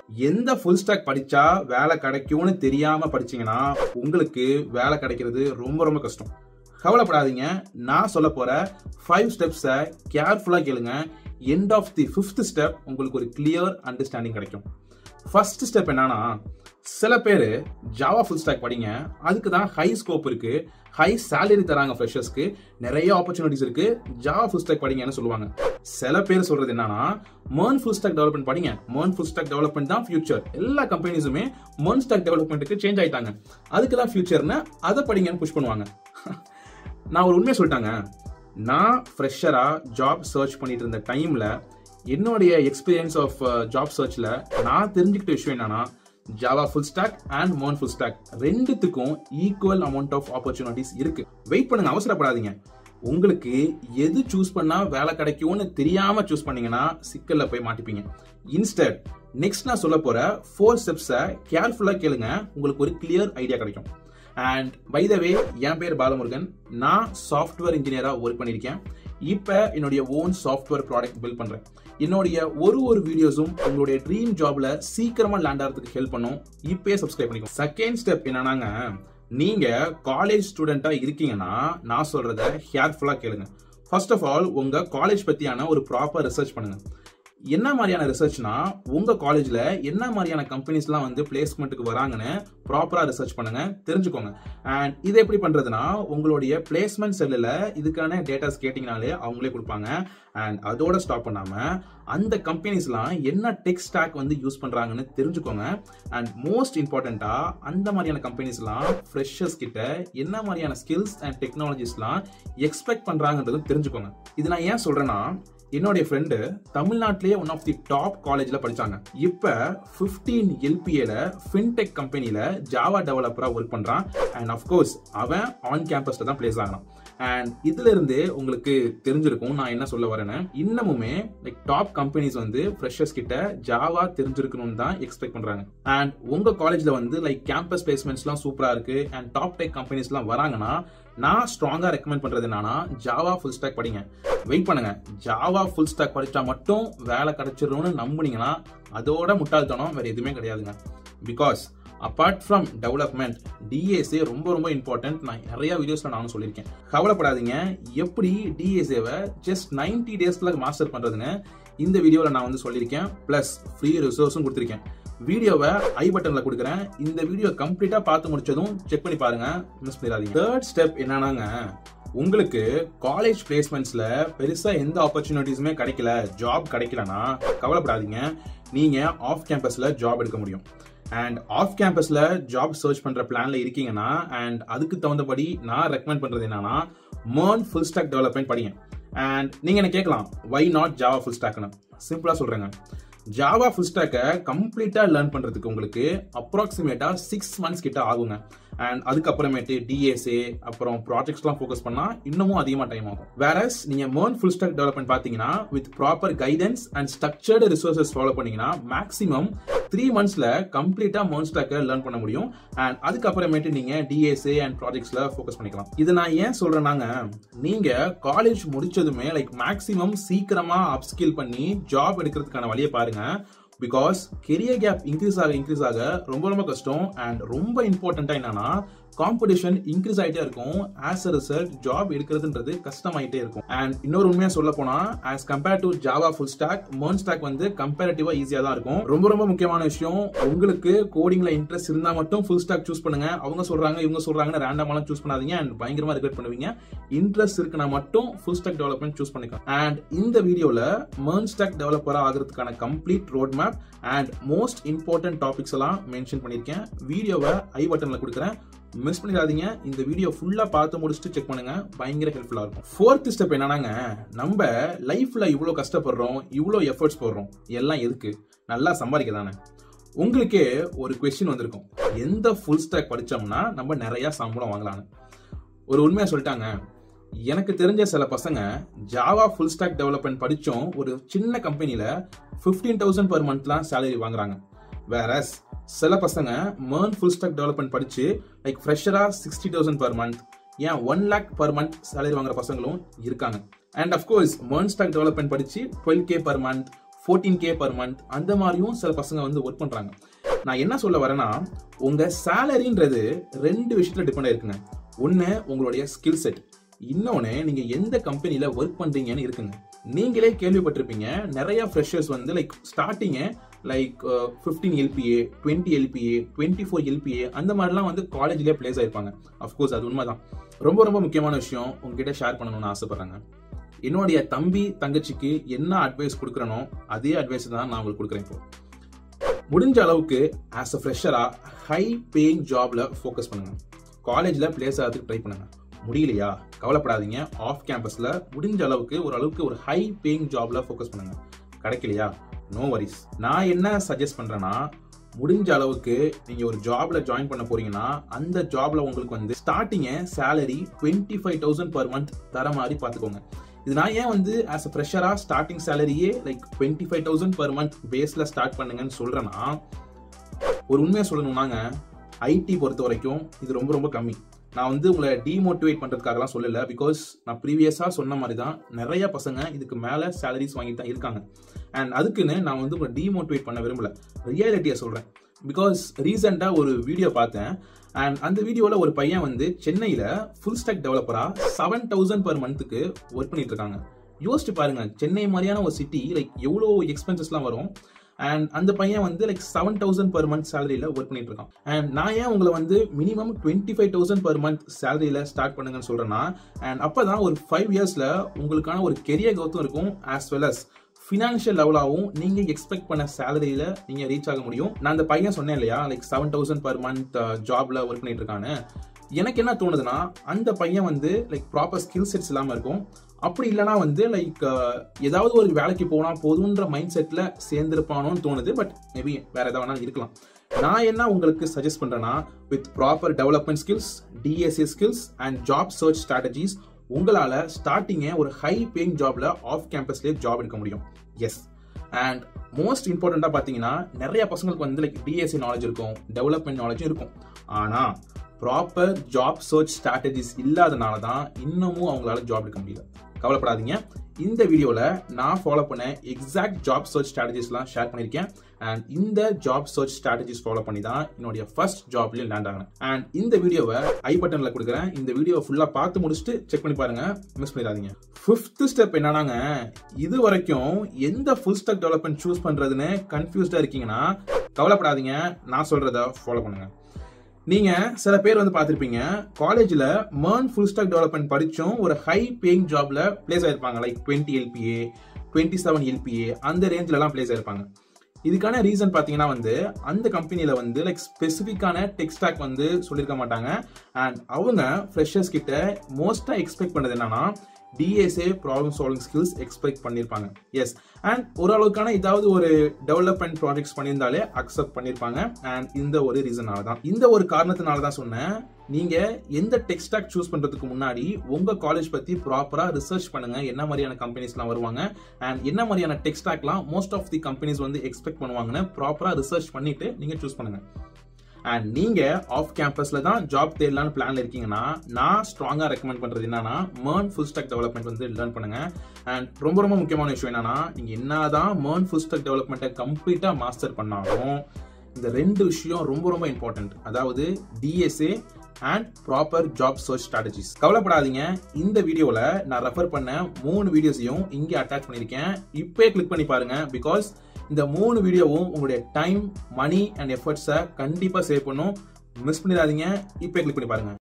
எந்த full stack படிச்சா வேலை கிடைக்கும்னு தெரியாம படிச்சீங்கன்னா உங்களுக்கு வேலை கிடைக்கிறது ரொம்ப ரொம்ப கஷ்டம் கவலைப்படாதீங்க நான் சொல்ல போற ஃபைவ் ஸ்டெப்ஸை கேர்ஃபுல்லா கேளுங்க end of the fifth step உங்களுக்கு ஒரு கிளியர் அண்டர்ஸ்டாண்டிங் கிடைக்கும் ஃபர்ஸ்ட் ஸ்டெப் என்னன்னா சில பேர் ஜாவா ஃபுல் ஸ்டாக் படிங்க அதுக்கு தான் ஹை ஸ்கோப் இருக்கு ஹை சேலரி தராங்க ஃப்ரெஷர்ஸ்க்கு நிறைய ஆப்பர்ச்சுனிட்டிஸ் இருக்கு ஜாவா ஃபுல் ஸ்டாக் படிங்கன்னு சொல்லுவாங்க சில பேர் சொல்றது என்னன்னா மேர்ன் ஃபுல் ஸ்டாக் டெவலப்மெண்ட் படிங்க மேர்ன் ஃபுல் ஸ்டாக் டெவலப்மெண்ட் தான் ஃபியூச்சர் எல்லா கம்பெனிஸுமே மேர்ன் ஸ்டாக் டெவலப்மெண்ட்டுக்கு சேஞ்ச் ஆயிட்டாங்க அதுக்கு தான் ஃபியூச்சர்னு அதை படிங்கன்னு புஷ் பண்ணுவாங்க நான் ஒரு உண்மையை சொல்லிட்டாங்க நான் ஃப்ரெஷராக ஜாப் சர்ச் பண்ணிட்டு இருந்த டைமில் என்னுடைய எக்ஸ்பீரியன்ஸ் ஆஃப் ஜாப் சர்ச்சில் நான் தெரிஞ்சுக்கிட்ட விஷயம் என்னன்னா ஜாவா ஃபுல் ஸ்டாக் அண்ட் மோன் ஃபுல் ஸ்டாக் ரெண்டுத்துக்கும் ஈக்குவல் அமௌண்ட் ஆஃப் ஆப்பர்ச்சுனிட்டிஸ் இருக்கு வெயிட் பண்ணுங்க அவசரப்படாதீங்க உங்களுக்கு எது சூஸ் பண்ணா வேலை கிடைக்கும்னு தெரியாம சூஸ் பண்ணீங்கன்னா சிக்கல்ல போய் மாட்டிப்பீங்க இன்ஸ்டட் நெக்ஸ்ட் நான் சொல்ல போற ஃபோர் ஸ்டெப்ஸை கேர்ஃபுல்லா கேளுங்க உங்களுக்கு ஒரு கிளியர் ஐடியா கிடைக்கும் அண்ட் பை த வே என் பேர் பாலமுருகன் நான் சாஃப்ட்வேர் இன்ஜினியராக ஒர்க் பண்ணியிருக்கேன் இப்போ என்னுடைய ஓன் சாஃப்ட்வேர் ப்ராடக்ட் பில்ட் பண்ணுறேன் என்னுடைய ஒரு ஒரு வீடியோஸும் உங்களுடைய ட்ரீம் ஜாப்ல சீக்கிரமா லேண்ட் ஆகிறதுக்கு ஹெல்ப் பண்ணும் இப்பயே சப்ஸ்கிரைப் பண்ணிக்கோ செகண்ட் ஸ்டெப் என்னன்னாங்க நீங்க காலேஜ் ஸ்டூடெண்டா இருக்கீங்கன்னா நான் சொல்றத கேர்ஃபுல்லா கேளுங்க ஃபர்ஸ்ட் ஆஃப் ஆல் உங்க காலேஜ் பத்தியான ஒரு ப்ராப்பர் ரிசர்ச் பண்ணுங்க என்ன மாதிரியான ரிசர்ச்னா உங்க காலேஜ்ல என்ன மாதிரியான கம்பெனிஸ்லாம் வந்து பிளேஸ்மெண்ட்டுக்கு வராங்கன்னு ப்ராப்பரா ரிசர்ச் பண்ணுங்க தெரிஞ்சுக்கோங்க அண்ட் இது எப்படி பண்றதுன்னா உங்களுடைய பிளேஸ்மெண்ட் செல்லில் இதுக்கான டேட்டாஸ் கேட்டிங்கனாலே அவங்களே கொடுப்பாங்க அண்ட் அதோட ஸ்டாப் பண்ணாம அந்த கம்பெனிஸ்லாம் என்ன டெக் ஸ்டாக் வந்து யூஸ் பண்றாங்கன்னு தெரிஞ்சுக்கோங்க அண்ட் மோஸ்ட் இம்பார்ட்டண்டா அந்த மாதிரியான கம்பெனிஸ்லாம் ஃப்ரெஷர்ஸ் கிட்ட என்ன மாதிரியான ஸ்கில்ஸ் அண்ட் டெக்னாலஜிஸ்லாம் எக்ஸ்பெக்ட் பண்றாங்கன்றதும் தெரிஞ்சுக்கோங்க இது நான் ஏன் சொல்றேன்னா என்னுடைய ஃப்ரெண்டு தமிழ்நாட்டிலேயே ஒன் ஆஃப் தி டாப் காலேஜ்ல படிச்சாங்க இப்ப பிப்டீன் எல்பிஏல ஃபின்டெக் கம்பெனில ஜாவா டெவலப்பரா ஒர்க் பண்றான் அண்ட் அஃப்கோர்ஸ் அவன் ஆன் கேம்பஸ்ல தான் பிளேஸ் ஆகலாம் அண்ட் இதுல இருந்து உங்களுக்கு தெரிஞ்சிருக்கும் நான் என்ன சொல்ல வரேன்னு இன்னமுமே லைக் டாப் கம்பெனிஸ் வந்து ஃப்ரெஷர்ஸ் கிட்ட ஜாவா தெரிஞ்சிருக்கணும்னு தான் எக்ஸ்பெக்ட் பண்றாங்க அண்ட் உங்க காலேஜ்ல வந்து லைக் கேம்பஸ் பிளேஸ்மெண்ட்ஸ்லாம் சூப்பரா இருக்கு அண்ட் டாப் டெக் கம்பெனிஸ்லாம் வராங்கன்னா நான் ஸ்ட்ராங்கா ரெக்கமெண்ட் பண்றது என்னன்னா ஜாவா ஃபுல் ஸ்டாக் படிங்க வெயிட் பண்ணுங்க ஜாவா ஃபுல் ஸ்டாக் படிச்சா மட்டும் வேலை கிடைச்சிரும்னு நம்புனீங்கன்னா அதோட முட்டாள்தனம் வேற எதுவுமே கிடையாதுங்க because apart from development DSA ரொம்ப ரொம்ப இம்பார்ட்டன்ட் நான் நிறைய வீடியோஸ்ல நானும் சொல்லியிருக்கேன் கவலைப்படாதீங்க எப்படி டிஎஸ்ஏவை ஜஸ்ட் நைன்டி டேஸ்ல மாஸ்டர் பண்றதுன்னு இந்த வீடியோவில் நான் வந்து சொல்லியிருக்கேன் ப்ளஸ் ஃப்ரீ ரிசோர்ஸும் கொடுத்துருக்கேன் வீடியோவை ஐ பட்டன்ல கொடுக்குறேன் இந்த வீடியோ கம்ப்ளீட்டா பார்த்து முடிச்சதும் செக் பண்ணி பாருங்க மிஸ் பண்ணிடாதீங்க தேர்ட் ஸ்டெப் என்னன்னாங்க உங்களுக்கு காலேஜ் பிளேஸ்மெண்ட்ஸ்ல பெருசா எந்த ஆப்பர்ச்சுனிட்டிஸுமே கிடைக்கல ஜாப் கிடைக்கலனா கவலைப்படாதீங்க நீங்க ஆஃப் கேம்பஸ்ல ஜாப் எடுக்க முடியும் அண்ட் ஆஃப் கேம்பஸ்ல ஜாப் சர்ச் பண்ற பிளான்ல இருக்கீங்கன்னா அண்ட் அதுக்கு தகுந்தபடி நான் ரெக்கமெண்ட் பண்றது என்னன்னா மேர்ன் ஃபுல் ஸ்டாக் டெவலப்மெண்ட் படிங்க அண்ட் நீங்க என்ன கேட்கலாம் வை நாட் ஜாவா ஃபுல் ஸ்டாக்னு சிம்பிளா சொல்றேங்க ஜாவா ஃபுல் ஸ்டாக்கை கம்ப்ளீட்டா லேர்ன் பண்றதுக்கு உங்களுக்கு அப்ராக்சிமேட்டா சிக்ஸ் மந்த்ஸ் கிட்ட ஆகுங்க அண்ட் அதுக்கப்புறமேட்டு டிஎஸ்ஏ அப்புறம் ப்ராஜெக்ட்ஸ்லாம் ஃபோக்கஸ் பண்ணா இன்னமும் அதிகமாக டைம் ஆகும் வேறஸ் நீங்க மேர்ன் ஃபுல் ஸ்டாக் டெவலப்மெண்ட் பார்த்தீங்கன்னா with proper guidance and structured resources follow பண்ணீங்கன்னா மேக்ஸிமம் த்ரீ மந்த்ஸ்ல கம்ப்ளீட்டா மேர்ன் ஸ்டாக்கை லேர்ன் பண்ண முடியும் அண்ட் அதுக்கப்புறமேட்டு நீங்க டிஎஸ்ஏ அண்ட் ப்ராஜெக்ட்ஸ்ல ஃபோக்கஸ் பண்ணிக்கலாம் இதை நான் ஏன் சொல்றேன்னாங்க நீங்க காலேஜ் முடிச்சதுமே லைக் மேக்ஸிமம் சீக்கிரமா அப்ஸ்கில் பண்ணி ஜாப் எடுக்கிறதுக்கான வழியை பாருங்க பிகாஸ் கெரியர் கேப் இன்க்ரீஸ் ஆக இன்க்ரீஸ் ஆக ரொம்ப ரொம்ப கஷ்டம் அண்ட் ரொம்ப இம்பார்ட்டண்டா என்னன்னா காம்படிஷன் இன்க்ரீஸ் ஆகிட்டே இருக்கும் ஆஸ் அ ரிசல்ட் ஜாப் எடுக்கிறதுன்றது கஷ்டமாயிட்டே இருக்கும் அண்ட் இன்னொரு உண்மையா சொல்ல போனா as compare to Java full stack MERN stack வந்து கம்பேரிட்டிவா ஈஸியா தான் இருக்கும் ரொம்ப ரொம்ப முக்கியமான விஷயம் உங்களுக்கு கோடிங்ல இன்ட்ரெஸ்ட் இருந்தா மட்டும் ஃபுல் ஸ்டாக் சூஸ் பண்ணுங்க அவங்க சொல்றாங்க இவங்க சொல்றாங்கன்னு ரேண்டமாலாம் சூஸ் பண்ணாதீங்க அண்ட் பயங்கரமா ரிக்ரெட் பண்ணுவீங்க இன்ட்ரெஸ்ட் இருக்குன்னா மட்டும் ஃபுல் ஸ்டாக் டெவலப்மெண்ட் சூஸ் பண்ணிக்கலாம் அண்ட் இந்த வீடியோல மர்ன் ஸ்டாக் டெவலப்பரா ஆகிறதுக்கான complete road map and most important topics எல்லாம் மென்ஷன் பண்ணியிருக்கேன் வீடியோவை ஐ பட்டன்ல கொடுக்குறேன் மிஸ் பண்ணிடாதீங்க இந்த வீடியோ ஃபுல்லா பார்த்து முடிச்சுட்டு செக் பண்ணுங்க பயங்கர ஹெல்ப்ஃபுல்லா இருக்கும் ஃபோர்த் ஸ்டெப் என்னன்னாங்க நம்ம லைஃப்ல இவ்வளோ கஷ்டப்படுறோம் இவ்வளோ எஃபர்ட்ஸ் போடுறோம் எல்லாம் எதுக்கு நல்லா சம்பாதிக்க தானே உங்களுக்கே ஒரு கொஸ்டின் வந்திருக்கும் எந்த ஃபுல் ஸ்டாக் படிச்சோம்னா நம்ம நிறைய சம்பளம் வாங்கலாம்னு ஒரு உண்மையா சொல்லிட்டாங்க எனக்கு தெரிஞ்ச சில பசங்க ஜாவா ஃபுல் ஸ்டாக் டெவலப்மெண்ட் படிச்சும் ஒரு சின்ன கம்பெனில ஃபிஃப்டீன் தௌசண்ட் பர் மந்த்லாம் சேலரி வாங்குறாங்க வேற சில பசங்க மேர்ன் ஃபுல் ஸ்டாக் டெவலப்மெண்ட் படிச்சு லைக் ஃப்ரெஷரா சிக்ஸ்டி தௌசண்ட் பர் மந்த் ஏன் one lakh per month salary வாங்குற பசங்களும் இருக்காங்க and of course MERN stack development படிச்சு twelve K per month fourteen K per month அந்த மாதிரியும் சில பசங்க வந்து ஒர்க் பண்றாங்க நான் என்ன சொல்ல வரேன்னா உங்க சேலரின்றது ரெண்டு விஷயத்துல டிபெண்ட் ஆயிருக்குங்க ஒன்னு உங்களுடைய ஸ்கில் செட் இன்னொன்னு நீங்க எந்த கம்பெனில ஒர்க் பண்றீங்கன்னு இருக்குங்க நீங்களே கேள்விப்பட்டிருப்பீங்க நிறைய ஃப்ரெஷர்ஸ் வந்து லைக் ஸ்டார்டிங்கே like fifteen LPA twenty LPA twenty four LPA அந்த மாதிரிலாம் வந்து காலேஜ்லேயே பிளேஸ் ஆயிருப்பாங்க அஃப்கோர்ஸ் அது உண்மைதான் ரொம்ப ரொம்ப முக்கியமான விஷயம் உங்ககிட்ட ஷேர் பண்ணணும்னு ஆசைப்படுறாங்க என்னுடைய தம்பி தங்கச்சிக்கு என்ன அட்வைஸ் கொடுக்குறனோ அதே அட்வைஸ் தான் நான் உங்களுக்கு கொடுக்குறேன் இப்போ முடிஞ்ச அளவுக்கு ஆஸ் அ ஃப்ரெஷரா ஹை பேயிங் ஜாப்ல ஃபோக்கஸ் பண்ணுங்க காலேஜ்ல பிளேஸ் ஆகிறதுக்கு ட்ரை பண்ணுங்க முடியலையா கவலைப்படாதீங்க ஆஃப் கேம்பஸ்ல முடிஞ்ச அளவுக்கு ஒரு அளவுக்கு ஒரு ஹை பேயிங் ஜாப்ல ஃபோக்கஸ் பண்ணுங்க கிடைக்கலையா நோ வரிஸ் நான் என்ன சஜஸ்ட் பண்றேன்னா முடிஞ்ச அளவுக்கு நீங்க ஒரு ஜாப்ல ஜாயின் பண்ண போறீங்கன்னா அந்த ஜாப்ல உங்களுக்கு வந்து ஸ்டார்டிங்க salary twenty five thousand per month தர மாதிரி பாத்துக்கோங்க இது நான் ஏன் வந்து ஆஸ் அ ஃப்ரெஷரா ஸ்டார்டிங் சேலரியே like twenty five thousand per month பேஸ்ல ஸ்டார்ட் பண்ணுங்கன்னு சொல்றேன்னா ஒரு உண்மையா சொல்லணும்னாங்க ஐடி பொறுத்த வரைக்கும் இது ரொம்ப ரொம்ப கம்மி நான் வந்து உங்களை டிமோட்டிவேட் பண்றதுக்காகலாம் சொல்லல பிகாஸ் நான் ப்ரீவியஸா சொன்ன மாதிரி தான் நிறைய பசங்க இதுக்கு மேல சேலரிஸ் வாங்கிட்டு தான் இருக்காங்க அண்ட் அதுக்குன்னு நான் வந்து உங்களை டிமோட்டிவேட் பண்ண விரும்பல ரியாலிட்டியை சொல்றேன் பிகாஸ் ரீசெண்டாக ஒரு வீடியோ பார்த்தேன் அண்ட் அந்த வீடியோவில் ஒரு பையன் வந்து சென்னையில் ஃபுல் ஸ்டாக் டெவலப்பராக செவன் தௌசண்ட் பர் மந்த்துக்கு ஒர்க் பண்ணிட்டு இருக்காங்க யோசிச்சு பாருங்க சென்னை மாதிரியான ஒரு சிட்டி லைக் எவ்வளோ எக்ஸ்பென்சஸ்லாம் வரும் அண்ட் அந்த பையன் வந்து like seven thousand per month சேலரியில் ஒர்க் பண்ணிட்டு இருக்கான் அண்ட் நான் ஏன் உங்களை வந்து minimum twenty five thousand per month சேலரியில் ஸ்டார்ட் பண்ணுங்கன்னு சொல்றேன்னா அண்ட் அப்போ தான் ஒரு ஃபைவ் இயர்ஸில் உங்களுக்கான ஒரு கெரியர் கௌத்தும் இருக்கும் ஆஸ் வெல் அஸ் ஃபினான்ஷியல் லெவலாகவும் நீங்க எக்ஸ்பெக்ட் பண்ண சேலரியில நீங்க ரீச் ஆக முடியும் நான் அந்த பையன் சொன்னேன் இல்லையா like seven thousand per month ஜாப்ல ஒர்க் பண்ணிட்டு இருக்கான்னு எனக்கு என்ன தோணுதுன்னா அந்த பையன் வந்து லைக் ப்ராப்பர் ஸ்கில் செட்ஸ் இல்லாம இருக்கும் அப்படி இல்லைனா வந்து லைக் ஏதாவது ஒரு வேலைக்கு போனா போதுன்ற மைண்ட் செட்ல சேர்ந்திருப்பானோன்னு தோணுது பட் மேபி வேற ஏதாவது வேணாலும் இருக்கலாம் நான் என்ன உங்களுக்கு சஜஸ்ட் பண்றேன்னா with proper development skills DSA skills and job search strategies உங்களால ஸ்டார்டிங்கே ஒரு ஹை பேயிங் ஜாப்ல ஆஃப் கேம்பஸ்லேயே ஜாப் எடுக்க முடியும் எஸ் அண்ட் மோஸ்ட் இம்பார்ட்டண்டா பாத்தீங்கன்னா நிறைய பசங்களுக்கு வந்து லைக் டிஎஸ்சி நாலேஜ் இருக்கும் டெவலப்மெண்ட் நாலேஜும் இருக்கும் ஆனா ப்ராப்பர் ஜாப் சர்ச் ஸ்ட்ராட்டஜிஸ் இல்லாதனால தான் இன்னமும் அவங்களால ஜாப் எடுக்க முடியல கவலைப்படாதீங்க இந்த வீடியோல நான் ஃபாலோ பண்ண எக்ஸாக்ட் ஜாப் சர்ச் ஸ்ட்ராட்டஜிஸ்லாம் ஷேர் பண்ணியிருக்கேன் அண்ட் இந்த ஜாப் சர்ச் ஸ்ட்ராட்டஜிஸ் ஃபாலோ பண்ணி தான் என்னுடைய ஃபர்ஸ்ட் ஜாப்லயும் லேண்ட் ஆகினேன் அண்ட் இந்த வீடியோவை ஐ பட்டன்ல கொடுக்குறேன் இந்த வீடியோ ஃபுல்லா பார்த்து முடிச்சுட்டு செக் பண்ணி பாருங்க மிஸ் பண்ணிடாதீங்க ஃபிஃப்த் ஸ்டெப் என்னன்னாங்க இது வரைக்கும் எந்த ஃபுல் ஸ்டாக் டெவலப்மெண்ட் சூஸ் பண்றதுன்னு கன்ஃபியூஸ்டா இருக்கீங்கன்னா கவலைப்படாதீங்க நான் சொல்றத ஃபாலோ பண்ணுங்க நீங்க சில பேர் வந்து பார்த்திருப்பீங்க காலேஜ்ல மேர்ன் ஃபுல் ஸ்டாக் டெவலப்மெண்ட் படிச்சும் ஒரு ஹை பேயிங் ஜாப்ல பிளேஸ் ஆயிருப்பாங்க like twenty LPA twenty seven LPA அந்த ரேஞ்சில எல்லாம் பிளேஸ் ஆயிருப்பாங்க இதுக்கான ரீசன் பாத்தீங்கன்னா வந்து அந்த கம்பெனில வந்து லைக் ஸ்பெசிஃபிக்கான டெக் ஸ்டாக் வந்து சொல்லியிருக்க மாட்டாங்க அண்ட் அவங்க ஃப்ரெஷர்ஸ் கிட்ட மோஸ்டா எக்ஸ்பெக்ட் பண்ணது என்னன்னா DSA problem solving skills expect பண்ணியிருப்பாங்க எஸ் அண்ட் ஓரளவுக்கான ஏதாவது ஒரு டெவலப்மெண்ட் ப்ராஜெக்ட்ஸ் பண்ணியிருந்தாலே அக்செப்ட் பண்ணியிருப்பாங்க அண்ட் இந்த ஒரு ரீசனால தான் இந்த ஒரு காரணத்தினால தான் சொன்னேன் நீங்க எந்த டெக் ஸ்டாக் சூஸ் பண்றதுக்கு முன்னாடி உங்க காலேஜ் பத்தி ப்ராப்பரா ரிசர்ச் பண்ணுங்க என்ன மாதிரியான கம்பெனிஸ்லாம் வருவாங்க அண்ட் என்ன மாதிரியான டெக் ஸ்டாக்லாம் மோஸ்ட் ஆஃப் தி கம்பெனிஸ் வந்து எக்ஸ்பெக்ட் பண்ணுவாங்கன்னு ப்ராப்பரா ரிசர்ச் பண்ணிட்டு நீங்க சூஸ் பண்ணுங்க அண்ட் நீங்க ஆஃப் கேம்பஸ்ல தான் ஜாப் தேடலாம்னு பிளான்ல இருக்கீங்கன்னா நான் ஸ்ட்ராங்கா ரெக்கமெண்ட் பண்றது என்னன்னா மேர்ன் ஃபுல் ஸ்டாக் டெவலப்மெண்ட் வந்து லேர்ன் பண்ணுங்க அண்ட் ரொம்ப ரொம்ப முக்கியமான விஷயம் என்னன்னா நீங்க என்னதான் மேர்ன் ஃபுல் ஸ்டாக் டெவலப்மெண்ட்டை கம்ப்ளீட்டா மாஸ்டர் பண்ணாலும் இந்த ரெண்டு விஷயம் ரொம்ப ரொம்ப இம்பார்ட்டன்ட் அதாவது DSA and proper job search strategies கவலைப்படாதீங்க இந்த வீடியோல நான் ரெஃபர் பண்ண மூணு வீடியோஸையும் இங்கே அட்டாச் பண்ணியிருக்கேன் இப்பே கிளிக் பண்ணி பாருங்க பிகாஸ் இந்த மூணு வீடியோவும் உங்களுடைய டைம் மணி அண்ட் எஃபர்ட்ஸை கண்டிப்பாக சேவ் பண்ணும் மிஸ் பண்ணிடாதீங்க இப்போ கிளிக் பண்ணி பாருங்க